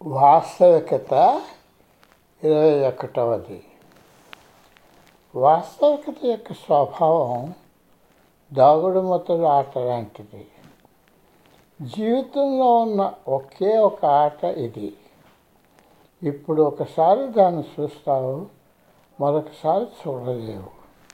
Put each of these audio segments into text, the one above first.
వాస్తవికత ఇరవై ఒకటవది వాస్తవికత యొక్క స్వభావం దాగుడుమూతల ఆట లాంటిది జీవితంలో ఉన్న ఒకే ఒక ఆట ఇది ఇప్పుడు ఒకసారి దాన్ని చూస్తావు మరొకసారి చూడలేవు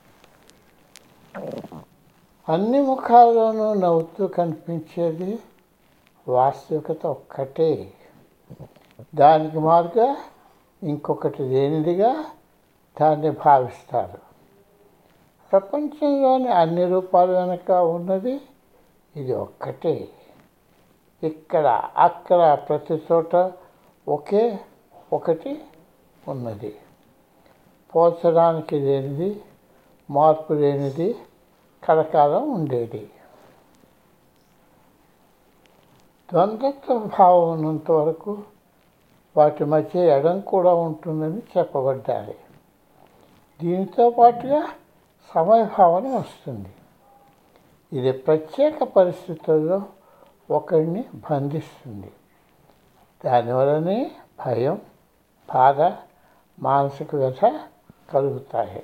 అన్ని ముఖాల్లోనూ నవ్వుతూ కనిపించేది వాస్తవికత ఒక్కటే దానికి మారుగా ఇంకొకటి లేనిదిగా దాన్ని భావిస్తారు ప్రపంచంలోని అన్ని రూపాల వెనుక ఉన్నది ఇది ఒక్కటే ఇక్కడ అక్కడ ప్రతి చోట ఒకే ఒకటి ఉన్నది పోల్చడానికి లేనిది మార్పు లేనిది కలకాలం ఉండేది ద్వంద్వత్వ భావం ఉన్నంత వరకు వాటి మధ్య ఎడం కూడా ఉంటుందని చెప్పబడ్డాలి దీనితో పాటుగా సమయభావన వస్తుంది ఇది ప్రత్యేక పరిస్థితుల్లో ఒకరిని బంధిస్తుంది దానివల్లనే భయం బాధ మానసిక వ్యథ కలుగుతాయి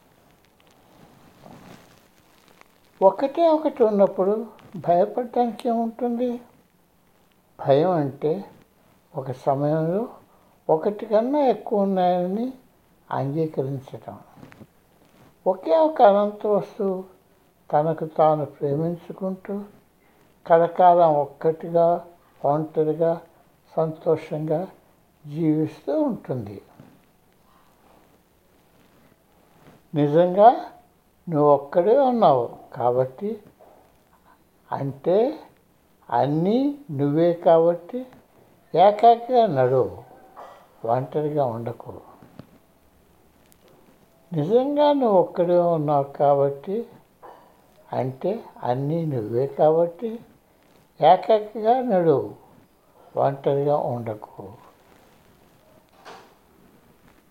ఒకటే ఒకటి ఉన్నప్పుడు భయపడటానికి ఏముంటుంది భయం అంటే ఒక సమయంలో ఒకటి కన్నా ఎక్కువ ఉన్నాయని అంగీకరించటం ఒకే ఒక అనంత వస్తువు తనకు తాను ప్రేమించుకుంటూ కలకాలం ఒక్కటిగా ఒంటరిగా సంతోషంగా జీవిస్తూ ఉంటుంది నిజంగా నువ్వు ఒక్కడే ఉన్నావు కాబట్టి అంటే అన్నీ నువ్వే కాబట్టి ఏకాకిగా నడువు ఒంటరిగా ఉండకు నిజంగా నువ్వు ఒక్కడే ఉన్నావు కాబట్టి అంటే అన్నీ నువ్వే కాబట్టి ఏకాకిగా నడువు ఒంటరిగా ఉండకు